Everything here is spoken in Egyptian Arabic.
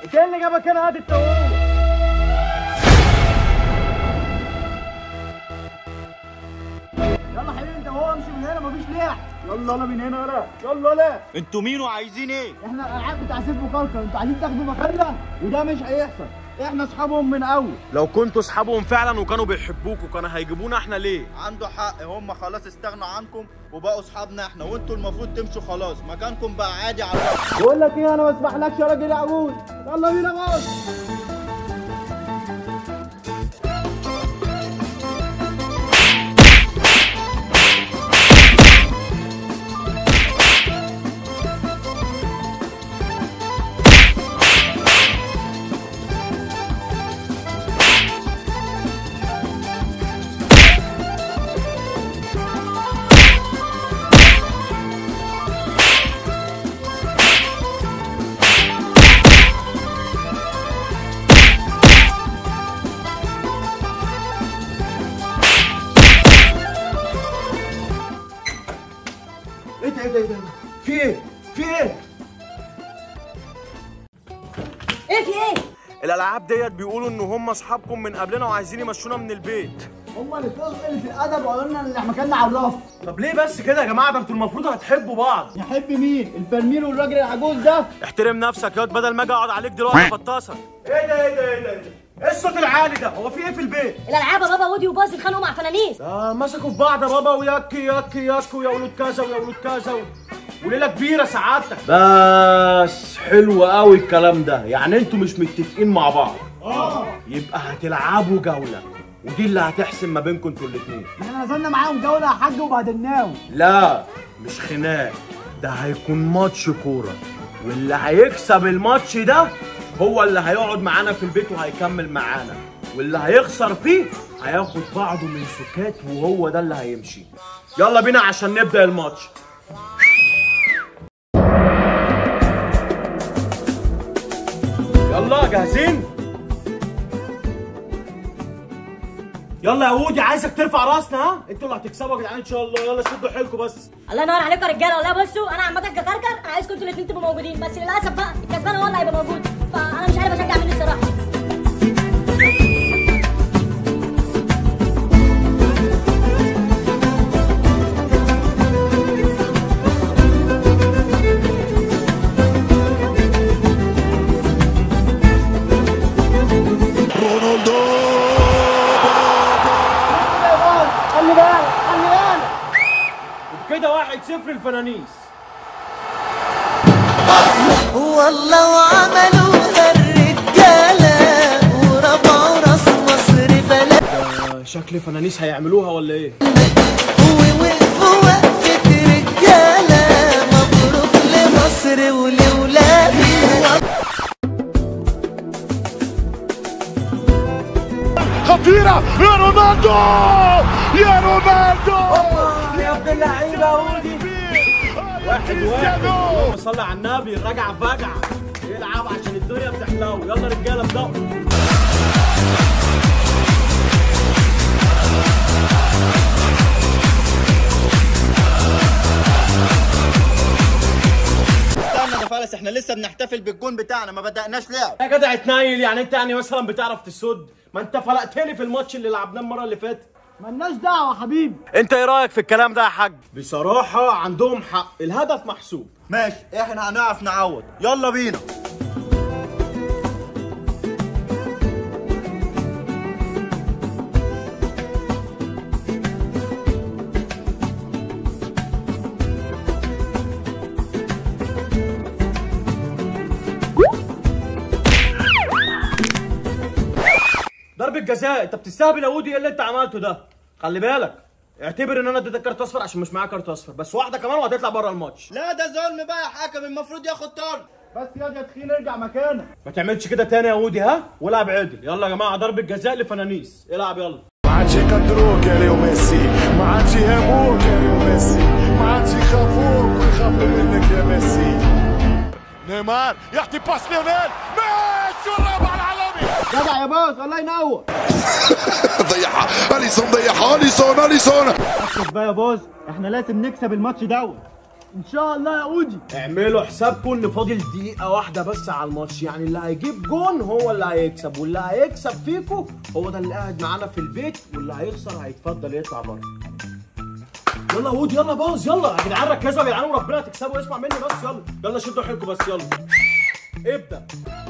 انت ايه اللي جابك هنا هادي التوه يلا حبيبي انت وهو امشي من هنا مفيش لعب يلا يلا من هنا يلا يلا يلا انتوا مين وعايزين ايه احنا الالعاب بتاع سيف وكركر انتوا عايزين تاخدوا مكاننا وده مش هيحصل احنا اصحابهم من اول لو كنتوا اصحابهم فعلا وكانوا بيحبوكوا كانوا هيجيبونا احنا ليه عنده حق هم خلاص استغنوا عنكم وبقوا اصحابنا احنا وانتوا المفروض تمشوا خلاص مكانكم بقى عادي على الرقم بقول لك ايه انا ما اسمحلكش يا راجل يا عجوز يلا بينا بقى ايه ده ايه ده ايه ده في ايه في ايه ايه في ايه؟ الالعاب ديت بيقولوا ان هم اصحابكم من قبلنا وعايزين يمشونا من البيت هم اللي طلعوا قله الادب وقالوا لنا ان مكاننا على الرف طب ليه بس كده يا جماعه ده انتوا المفروض هتحبوا بعض يحب مين البرميل والراجل العجوز ده احترم نفسك ياض بدل ما اجي اقعد عليك دلوقتي افطسك ايه ده ايه ده ايه ده ايه ده ايه الصوت العالي ده هو في ايه في البيت الالعاب يا بابا ودي وباص اتخانقوا مع فنانيس آه مسكوا في بعض يا بابا وياكي ياكي ياكي ويا ولود كذا ويا ولود كذا و... وليله كبيره سعادتك بس حلو قوي الكلام ده يعني انتوا مش متفقين مع بعض اه يبقى هتلعبوا جوله ودي اللي هتحسم ما بينكم انتوا الاثنين احنا نزلنا معاهم جوله يا حاج وبهدلناهم لا مش خناق ده هيكون ماتش كوره واللي هيكسب الماتش ده هو اللي هيقعد معانا في البيت وهيكمل معانا واللي هيخسر فيه هياخد بعضه من سكات وهو ده اللي هيمشي يلا بينا عشان نبدأ الماتش يلا جاهزين يلا يا ودي عايزك ترفع راسنا ها انتوا اللي هتكسبوا يا جدعان ان شاء الله يلا شدوا حيلكم بس الله ينور عليكم يا رجاله والله بصوا انا عامه ككركر انا عايزكم انتوا الاثنين تبقوا موجودين بس للاسف بقى الكسبان هو اللي هيبقى موجود فانا مش عارف اشجع مين الصراحه رونالدو خلي بالك خلي بالك وبكده واحد صفر الفنانيس والله وعملوها الرجالة ورفعوا راس مصر بلد آه، شكل فنانيس هيعملوها ولا ايه ووقفوا وقفة رجالة مبروك لمصر ولولادها خطيرة يا رونالدو يا رونالدو يا ابن اللعيبه ودي واحد واحد اللهم صل على النبي الرجعه فجعه العب عشان الدنيا بتحلو يلا رجاله ابدأوا استنى ده فلس احنا لسه بنحتفل بالجون بتاعنا ما بدأناش لعب يا جدع اتنيل يعني انت يعني مثلا بتعرف تسد ما انت فلقتني في الماتش اللي لعبناه المره اللي فاتت ملناش دعوه يا حبيبي انت ايه رايك في الكلام ده يا حاج بصراحه عندهم حق الهدف محسوب ماشي احنا هنعرف نعوض يلا بينا ضربة جزاء انت بتستهبل يا ودي ايه اللي انت عملته ده خلي بالك اعتبر ان انا اديتك كارت اصفر عشان مش معايا كارت اصفر بس واحده كمان وهتطلع بره الماتش لا ده ظلم بقى يا حكم المفروض ياخد طرد بس يا يا تخين ارجع مكانك ما تعملش كده تاني يا ودي ها والعب عدل يلا يا جماعه ضربة جزاء لفنانيس العب يلا ما عادش يقدروك يا ليو ميسي ما عادش يهموك يا ليو ميسي ما عادش يخافوك ويخافوا منك يا ميسي نيمار يعطي باس ليونيل ميسي والرابع العالمي جدع يا باص الله ينور ضيعها اليسون ضيعها اليسون اليسون ركز بقى يا باص احنا لازم نكسب الماتش دوت ان شاء الله يا اودي اعملوا حسابكم ان فاضل دقيقة واحدة بس على الماتش يعني اللي هيجيب جون هو اللي هيكسب واللي هيكسب فيكم هو ده اللي قاعد معانا في البيت واللي هيخسر هيتفضل يطلع بره يلا يا ودي يلا باظ يلا يا جدعان ركزوا يا جدعان وربنا هتكسبوا اسمع مني بس يلا يلا شدوا حيلكم بس يلا ابدأ